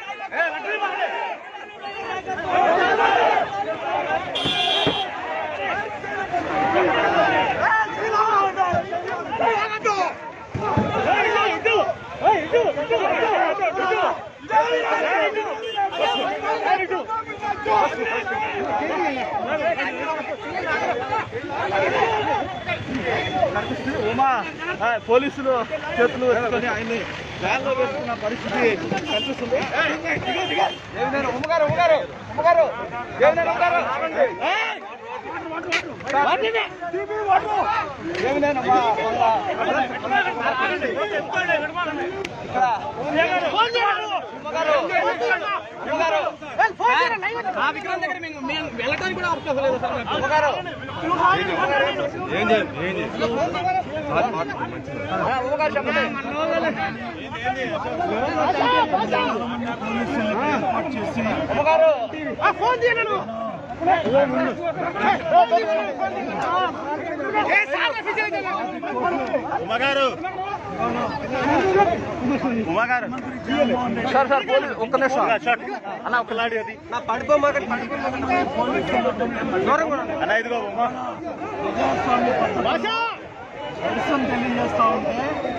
ఉమా ఆ, పోలీసులు చేతులు వేసుకొని ఆయన్ని వ్యాన్లో వేసుకున్న పరిస్థితి కనిపిస్తుంది ఏమినారు ఉమ్మగారు ఉమ్మగారు ఉమ్మగారు ఏమినారు ఉమ్మగారు ఏయ్! ఏమినారమ్మా? ఇక్కడ ఉమ్మగారు ఉమ్మగారు ఆ విగ్రహం దగ్గర మేము మేము వెళ్ళడానికి కూడా అవకాశం లేదు సార్ మాకు. ఉమ్మగారు ఏం చేయాలి ఏం చేయాలి ఆ, ఉమ్మగారు చెప్పండి ఉమ్మగారు ఉమ్మగారు ఉమ్మగారు సార్ సార్ పోలీసు ఒక్క నిమిషం అన్న ఒక లాడి అది నా పడిపోమాక అన్న ఇదిగో ఉమ్మ నిరసన తెలియజేస్తా ఉంటే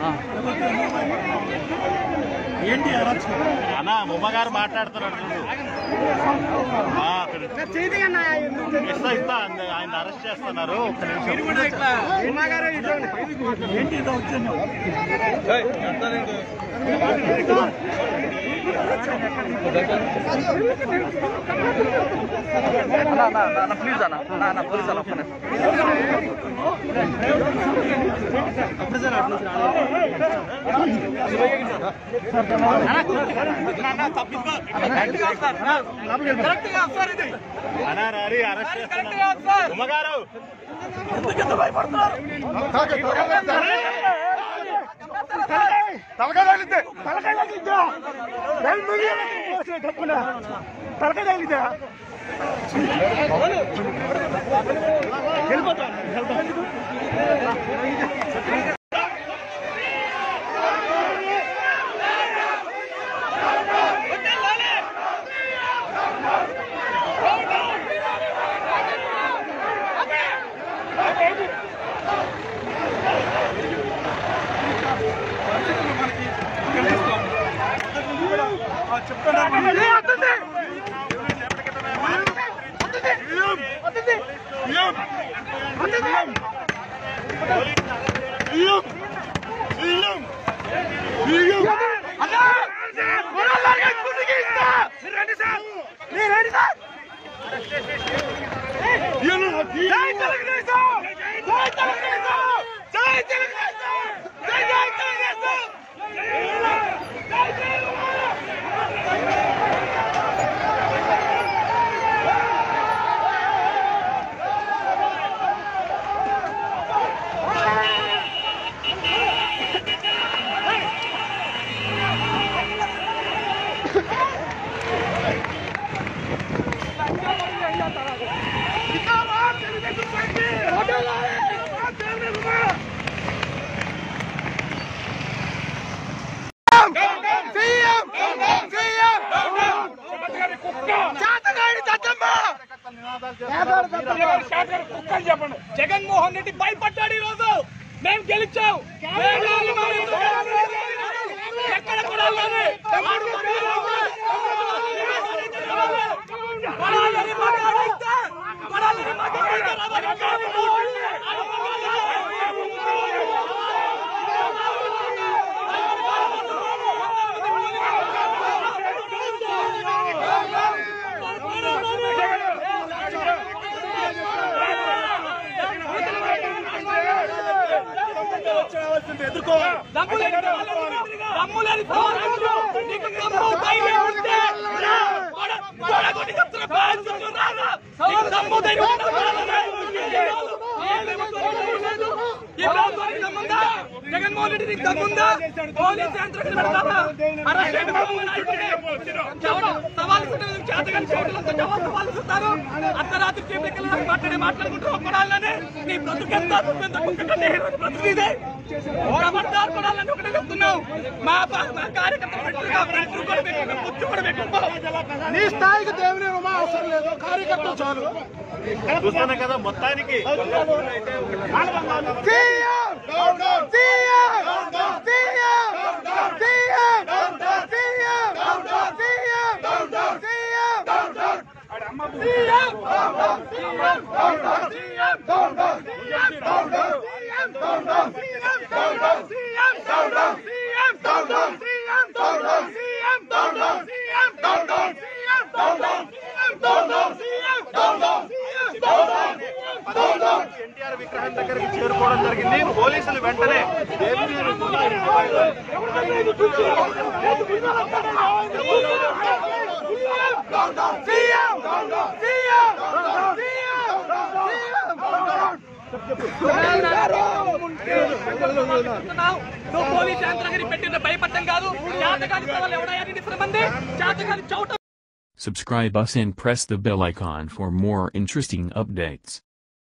ఏంటి అరచు అన్న ఉమ్మగారు మాట్లాడుతున్నాడు చూడు ఆ, అక్కడ ఇస్తా ఇస్తా అంద- ఆయన అరెస్ట్ చేస్తున్నారు ఒక్క నిమిషం ఏంటి ఇది వచ్చింది ప్లీజ్ అన్న నా నా పోలీసు అన్న ఒక్క నిమిషం అన్న రారి అరెస్ట్ చేస్తున్నారు ఉమ్మగారు తలకాయ తగిలితే తలకాయ తగిలితే రెండు మిలియన్లు డబ్బున తలకాయ తగిలితే చెప్పండి జగన్మోహన్ రెడ్డి భయపడ్డాడు ఈ రోజు మేము గెలిచాం మేము ఎక్కడ కూడా లేదు. కొడాలని మగాడైతే, కొడాలని మగాడైతే దమ్ములేని పోరాటంలో నీకు దమ్ము ధైర్యం ఉంటే రా. కొడ- కొడగొట్టి చెప్తున్న బాధ్యతలు రారా. నీకు దమ్ము ధైర్యం ఉంటే కొడాలని. ఏమేమో దమ్ము లేదు. ఈ ప్రభుత్వానికి దమ్ముందా? జగన్మోహన్ రెడ్డి నీకు దమ్ముందా? పోలీసు యంత్రాంగం పెడతావా? అరెస్ట్ చేయడం దమ్ముందా అయితే? ఎవరు సవాలు ఇస్తున్నారు? చేతగాని చోటులంతా ఎవరు సవాలు ఇస్తున్నారు? అర్ధరాత్రి చీకటి కల్లా మాట్లాడే మాట్లాడుకుంటూ ఒక్కడాలని నీ బ్రతుకు ఎంత ఎంత కుక్క కంటే హీరోయిన్ బ్రతుకు ఇదే ఖబర్దార్ కొడాలని ఒకటే చెప్తున్నాం మా పా- మా కార్యకర్తలు పెట్టుకున్నా ఫ్రెండ్స్ కూడా పెట్టుకున్నా పుచ్చు కూడా పెట్టుకో నీ స్థాయికి దేవుని రుమా అవసరం లేదు కార్యకర్తలు చాలు చూస్తున్నా కదా మొత్తానికి ఎన్టీఆర్ విగ్రహం దగ్గరికి చేరుకోవడం జరిగింది పోలీసులు వెంటనే నువ్వు పోలీస్ యంత్రాంగాన్ని పెట్టిన భయపడటం కాదు జాతకాన్ని సవాళ్ళు ఎవడయ్యా నిన్న మంది జాతకాన్ని చౌట Subscribe us and press the bell icon for more interesting updates.